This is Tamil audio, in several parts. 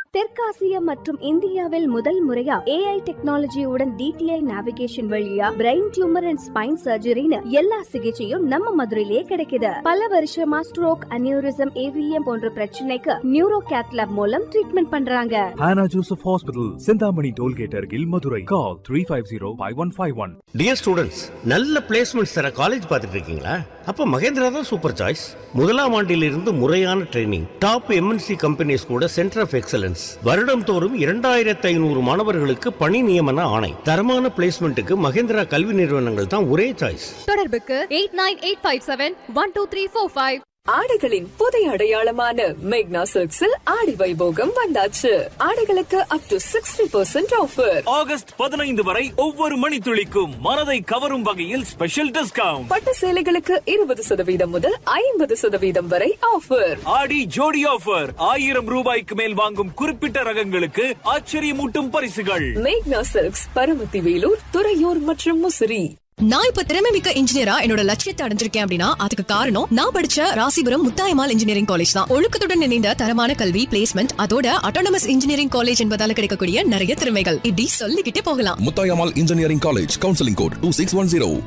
தெற்காசியா மற்றும் இந்தியாவில் முதல் முறையா ஏஐ டெக்னாலஜியுடன் டிடிஐ நேவிகேஷன் வழியா பிரெயின் டியூமர் அண்ட் ஸ்பைன் சர்ஜரின்னு எல்லா சிகிச்சையும் நம்ம மதுரையிலேயே கிடைக்குது பல வருஷமா ஸ்ட்ரோக் அனியூரிசம் ஏவிஎம் போன்ற பிரச்சனைக்கு நியூரோ கேத்லாப் மூலம் ட்ரீட்மெண்ட் பண்றாங்க Hannah Joseph Hospital, Sindhamani Tollgate Argil, Madurai. Call 350-5151. Dear students நல்ல பிளேஸ்மெண்ட்ஸ் தர காலேஜ் பார்த்துட்டு இருக்கீங்களா அப்ப மகேந்திரா தான் சூப்பர் சாய்ஸ் முதலாம் ஆண்டிலிருந்து முறையான ட்ரைனிங் டாப் எம்என்சி கம்பெனிஸ் கூட சென்டர் ஆஃப் எக்ஸலன்ஸ் வருடம் தோறும் இரண்டாயிரத்தி ஐநூறு மாணவர்களுக்கு பணி நியமன ஆணை தரமான பிளேஸ்மெண்ட்டுக்கு மகேந்திரா கல்வி நிறுவனங்கள் தான் ஒரே சாய்ஸ் தொடர்புக்கு eight nine eight five seven one two three four five ஆடைகளின் புதிய அடையாளமான மேக்னா சில்க்ஸில் ஆடி வைபோகம் வந்தாச்சு ஆடைகளுக்கு up to sixty percent offer August பதினைந்து வரை ஒவ்வொரு மணித்துளிக்கும் மனதை கவரும் வகையில் ஸ்பெஷல் டிஸ்கவுண்ட் பட்டு சேலைகளுக்கு இருபது சதவீதம் முதல் ஐம்பது சதவீதம் வரை ஆஃபர் ஆடி ஜோடி ஆஃபர் ஆயிரம் ரூபாய்க்கு மேல் வாங்கும் குறிப்பிட்ட ரகங்களுக்கு ஆச்சரியமூட்டும் பரிசுகள் மேக்னா சில்க்ஸ் பரமத்தி வேலூர் துறையூர் மற்றும் முசிறி நான் இப்ப திறமை மிக்க இன்ஜினியரா என்னோட லட்சியத்தை அடைஞ்சிருக்கேன் அப்படின்னா அதுக்கு காரணம் நான் படிச்ச ராசிபுரம் முத்தாயமால் இன்ஜினியரிங் காலேஜ் தான் ஒழுக்கத்துடன் இணைந்த தரமான கல்வி பிளேஸ்மெண்ட் அதோட அட்டானமஸ் இன்ஜினியரிங் காலேஜ் என்பதால கிடைக்கக்கூடிய நிறைய திறமைகள் இப்படி சொல்லிக்கிட்டே போகலாம் Muthayammal engineering college counselling code two six one zero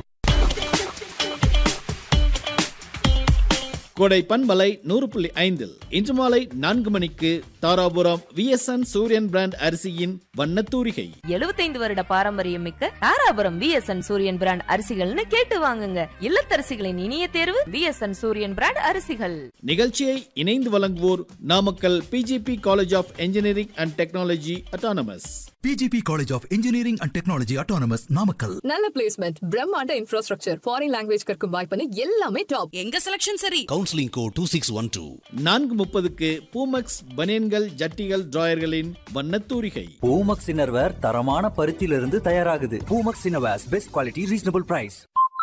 Kodai பண்பலை நூறு புள்ளி ஐந்தில் இன்று மாலை நான்கு மணிக்கு தாராபுரம் விஎஸ்என் சூரியன் பிராண்ட் அரிசியின் வண்ணத்தூரிகை எழுபத்தைந்து வருட பாரம்பரியம் மிக்க தாராபுரம் விஎஸ்என் சூரியன் பிராண்ட் அரிசிகள்னு கேட்டு வாங்குங்க இல்லத்தரசிகளின் இனிய தேர்வு விஎஸ்என் சூரியன் பிராண்ட் அரிசிகள் நிகழ்ச்சியை இணைந்து வழங்குவோர் Namakkal PGP college of engineering and technology autonomous PGP college of engineering and technology autonomous Namakkal நல்ல பிளேஸ்மெண்ட் பிரம்மாண்ட இன்ஃப்ராஸ்ட்ரக்சர் ஃபாரின் லாங்குவேஜ் கற்கும் வாய்ப்புன்னு எல்லாமே டாப் எங்க செலக்ஷன் சரி counselling code two six one two நான்கு முப்பதுக்கு பூமக்ஸ் பனியன்கள் ஜட்டிகள் டிராயர்களின் வண்ணத்தூரிகை பூமக்ஸ் இன்னர்வேர் தரமான பருத்தியிலிருந்து தயாராகுது Poomax innerwears best quality reasonable price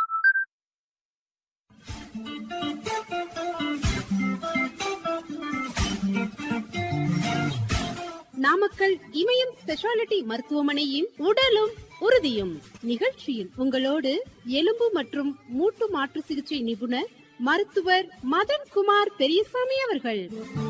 Namakkal Imayam speciality மருத்துவமனையின் உடலும் உறுதியும் நிகழ்ச்சியில் உங்களோடு எலும்பு மற்றும் மூட்டு மாற்று சிகிச்சை நிபுணர் மருத்துவர் மதன் குமார் பெரியசாமி அவர்கள்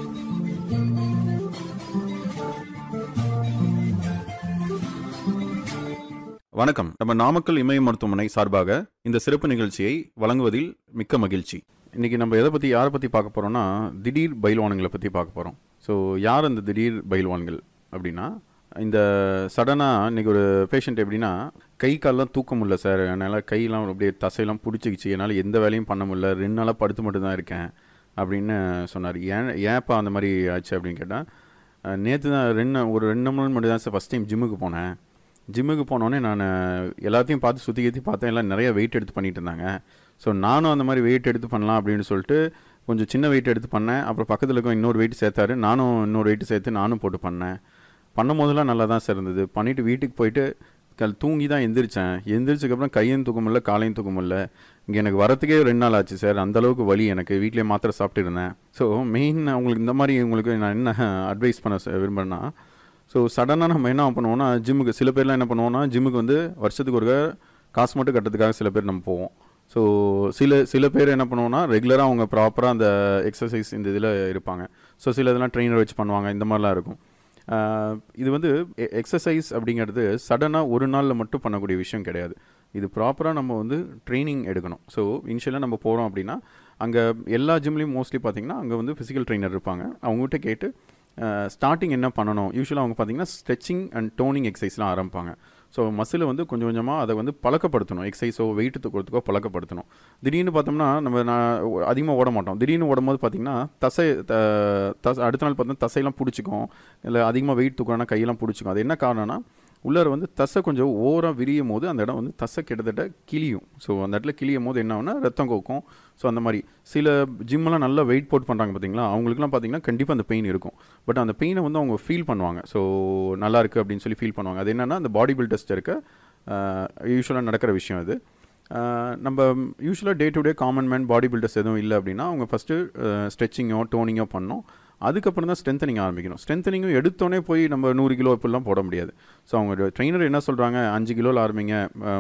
வணக்கம் நம்ம நாமக்கல் இமய மருத்துவமனை சார்பாக இந்த சிறப்பு நிகழ்ச்சியை வழங்குவதில் மிக்க மகிழ்ச்சி இன்னைக்கு நம்ம எதை பற்றி யாரை பற்றி பார்க்க போகிறோம்னா திடீர் பயில்வான்களை பற்றி பார்க்க போகிறோம் ஸோ யார் அந்த திடீர் பயில்வான்கள் அப்படின்னா இந்த சடனாக இன்னைக்கு ஒரு பேஷண்ட் எப்படின்னா கை கால்லாம் தூக்க முடியல சார் என்னால் கையெல்லாம் அப்படியே தசையெல்லாம் பிடிச்சிக்கிச்சு என்னால் எந்த வேலையும் பண்ண முடியல ரெண்டு நாளாக படுத்து மட்டும் தான் இருக்கேன் அப்படின்னு சொன்னார் ஏன் ஏன்ப்பா அந்த மாதிரி ஆச்சு அப்படின்னு கேட்டால் நேற்று தான் ரெண்டு ஒரு ரெண்டு நாள் மட்டும் தான் சார் ஃபஸ்ட் டைம் ஜிம்முக்கு போனேன் ஜிம்முக்கு போனோடனே நான் எல்லாத்தையும் பார்த்து சுற்றி ஏற்றி பார்த்தேன் எல்லாம் நிறைய வெயிட் எடுத்து பண்ணிட்டு இருந்தாங்க ஸோ நானும் அந்த மாதிரி வெயிட் எடுத்து பண்ணலாம் அப்படின்னு சொல்லிட்டு கொஞ்சம் சின்ன வெயிட் எடுத்து பண்ணேன் அப்புறம் பக்கத்தில் இருக்க இன்னொரு வெயிட் சேர்த்தாரு நானும் இன்னொரு வெயிட் சேர்த்து நானும் போட்டு பண்ணேன் பண்ணும் போதெல்லாம் நல்லா தான் சார் இருந்தது பண்ணிவிட்டு வீட்டுக்கு போயிட்டு கல் தூங்கி தான் எந்திரிச்சேன் எந்திரிச்சதுக்கப்புறம் கையும் தூக்க முடியல காலையும் தூக்க முடியல இங்கே எனக்கு வரத்துக்கே ரெண்டு நாள் ஆச்சு சார் அந்த அளவுக்கு வலி எனக்கு வீட்டிலே மாத்திரை சாப்பிட்டு இருந்தேன் ஸோ மெயின் உங்களுக்கு இந்த மாதிரி உங்களுக்கு நான் என்ன அட்வைஸ் பண்ண ச- விரும்புறேன்னா ஸோ சடனாக நம்ம என்ன பண்ணுவோம்னா ஜிம்முக்கு சில பேர்லாம் என்ன பண்ணுவோம்னா ஜிம்முக்கு வந்து வருஷத்துக்கு ஒரு காசு மட்டும் கட்டுறதுக்காக சில பேர் நம்ம போவோம் ஸோ சில சில பேர் என்ன பண்ணுவோம்னா ரெகுலராக அவங்க ப்ராப்பராக அந்த எக்ஸசைஸ் இந்த இதில் இருப்பாங்க ஸோ சில இதெல்லாம் ட்ரெயினர் வச்சு பண்ணுவாங்க இந்த மாதிரிலாம் இருக்கும் ஆஹ் இது வந்து எக்ஸசைஸ் அப்படிங்கிறது சடனாக ஒரு நாளில் மட்டும் பண்ணக்கூடிய விஷயம் கிடையாது இது ப்ராப்பராக நம்ம வந்து ட்ரைனிங் எடுக்கணும் ஸோ இனிஷியலாக நம்ம போகிறோம் அப்படின்னா அங்கே எல்லா ஜிம்லேயும் மோஸ்ட்லி பார்த்தீங்கன்னா அங்கே வந்து ஃபிசிக்கல் ட்ரெயினர் இருப்பாங்க அவங்ககிட்ட கேட்டு ஸ்டார்டிங் என்ன பண்ணணும் யூஸ்வலாக அவங்க பார்த்தீங்கன்னா ஸ்ட்ரெச்சிங் அண்ட் டோனிங் எக்ஸசைஸ்லாம் ஆரம்பிப்பாங்க ஸோ மசிலை வந்து கொஞ்சம் கொஞ்சமாக அதை வந்து பழக்கப்படுத்தணும் எக்ஸசைஸோ வெயிட் தூக்கிறதுக்கோ பழக்கப்படுத்தணும் திடீர்னு பார்த்தோம்னா நம்ம நான் அதிகமாக ஓட மாட்டோம் திடீர்னு ஓடும்போது பார்த்தீங்கன்னா தசை த- தசை அடுத்த நாள் பார்த்தா தசையெல்லாம் பிடிச்சிக்கும் இல்லை அதிகமாக வெயிட் தூக்கணும்னா கையெல்லாம் பிடிச்சிக்கும் அது என்ன காரணம்னா உள்ளார வந்து தசை கொஞ்சம் ஓரம் விரியும் போது அந்த இடம் வந்து தசை கிட்டத்தட்ட கிளியும் ஸோ அந்த இடத்துல கிளியும் போது என்ன ஆகும்னா ரத்தம் கோக்கும் ஸோ அந்த மாதிரி சில ஜிம்மெல்லாம் நல்லா வெயிட் போட் பண்ணுறாங்க பார்த்தீங்களா அவங்களுக்குலாம் பார்த்தீங்கன்னா கண்டிப்பாக அந்த பெயின் இருக்கும் பட் அந்த பெயினை வந்து அவங்க ஃபீல் பண்ணுவாங்க ஸோ நல்லா இருக்குது அப்படின்னு சொல்லி ஃபீல் பண்ணுவாங்க அது என்னென்னா அந்த பாடி பில்டர்ஸ்ட் இருக்க யூஸ்வலாக நடக்கிற விஷயம் அது ஆஹ் நம்ம யூஸ்வலாக day to day common man body builders எதுவும் இல்லை அப்படின்னா அவங்க ஃபஸ்ட்டு ஸ்ட்ரெச்சிங்கோ டோனிங்கோ பண்ணணும் அதுக்கப்புறம் தான் ஸ்ட்ரென்த்தனிங் ஆரம்பிக்கணும் ஸ்ட்ரென்த்தனிங்கும் எடுத்தோடனே போய் நம்ம நூறு கிலோ இப்படிலாம் போட முடியாது ஸோ அவங்க ட்ரெயினர் என்ன சொல்கிறாங்க அஞ்சு கிலோவில் ஆரம்பிங்க